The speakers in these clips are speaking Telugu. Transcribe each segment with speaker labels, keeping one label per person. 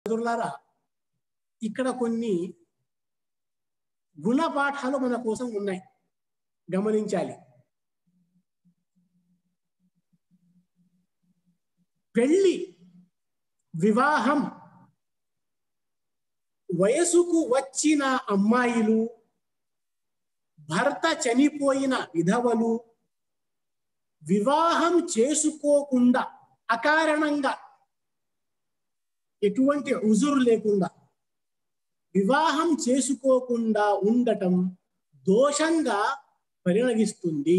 Speaker 1: సోదరులారా ఇక్కడ కొన్ని గుణపాఠాలు మన కోసం ఉన్నాయి గమనించాలి పెళ్లి వివాహం వయసుకు వచ్చిన అమ్మాయిలు భర్త చనిపోయిన విధవలు వివాహం చేసుకోకుండా అకారణంగా ఎటువంటి ఉజురు లేకుండా వివాహం చేసుకోకుండా ఉండటం దోషంగా పరిణమిస్తుంది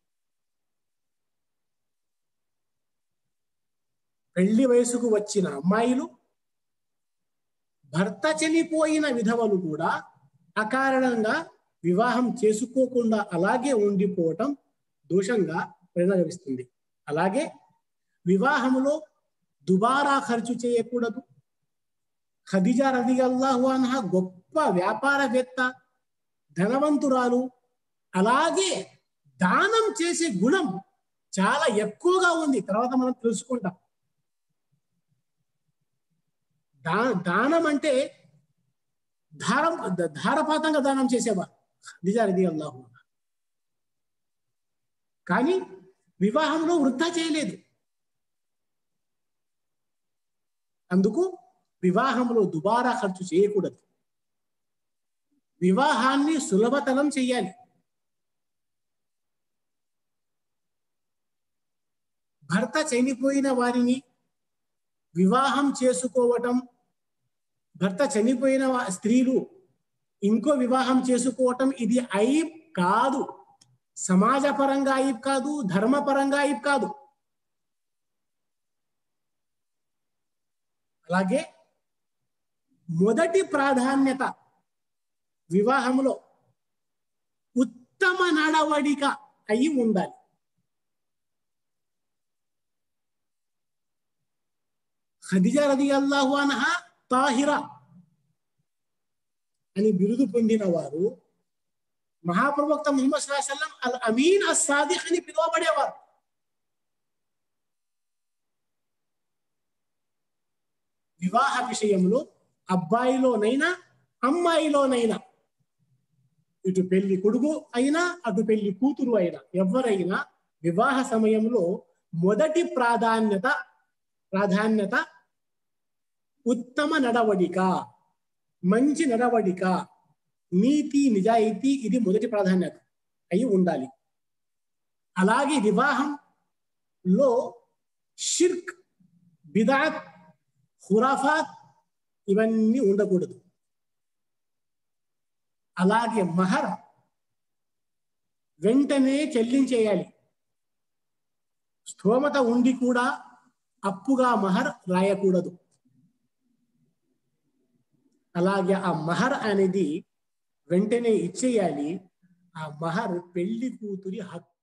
Speaker 1: పెళ్లి వయసుకు వచ్చిన అమ్మాయిలు భర్త చనిపోయిన విధవలు కూడా అకారణంగా వివాహం చేసుకోకుండా అలాగే ఉండిపోవటం దోషంగా పరిణమిస్తుంది అలాగే వివాహములో దుబారా ఖర్చు చేయకూడదు ఖదిజా రది అల్లాహు అన్హా గొప్ప వ్యాపారవేత్త ధనవంతురాలు అలాగే దానం చేసే గుణం చాలా ఎక్కువగా ఉంది తర్వాత మనం తెలుసుకుంటాం దా దానం అంటే ధారం ధారపాతంగా దానం చేసేవారు ఖదిజా రది అల్లాహు అన్హా కానీ వివాహంలో వృద్ధా చేయలేదు అందుకు వివాహంలో దుబారా ఖర్చు చేయకూడదు వివాహాన్ని సులభతరం చెయ్యాలి భర్త చనిపోయిన వారిని వివాహం చేసుకోవటం భర్త చనిపోయిన స్త్రీలు ఇంకో వివాహం చేసుకోవటం ఇది ఐబ్ కాదు సమాజపరంగా ఐబ్ కాదు ధర్మపరంగా ఐబ్ కాదు అలాగే మొదటి ప్రాధాన్యత వివాహంలో ఉత్తమ నడవడిక అయి ఉండాలి ఖదిజా రది అల్లాహు అనహా తాహిరా అని బిరుదు పొందిన వారు మహాప్రవక్త ముహమ్మద్ సల్లాహం అల్ అమీన్ అస్సాదిక్ అని పిలువబడేవారు వివాహ విషయంలో అబ్బాయిలోనైనా అమ్మాయిలోనైనా ఇటు పెళ్లి కొడుకు అయినా అటు పెళ్లి కూతురు అయినా ఎవరైనా వివాహ సమయంలో మొదటి ప్రాధాన్యత ప్రాధాన్యత ఉత్తమ నడవడిక మంచి నడవడిక నీతి నిజాయితీ ఇది మొదటి ప్రాధాన్యత అయి ఉండాలి అలాగే వివాహంలో షిర్క్ బిదాత్ ఖురాఫాత్ ఇవన్నీ ఉండకూడదు అలాగే మహర్ వెంటనే చెల్లించేయాలి స్తోమత ఉండి కూడా అప్పుగా మహర్ రాయకూడదు అలాగే ఆ మహర్ అనేది వెంటనే ఇచ్చేయాలి ఆ మహర్ పెళ్లి కూతురి హక్కు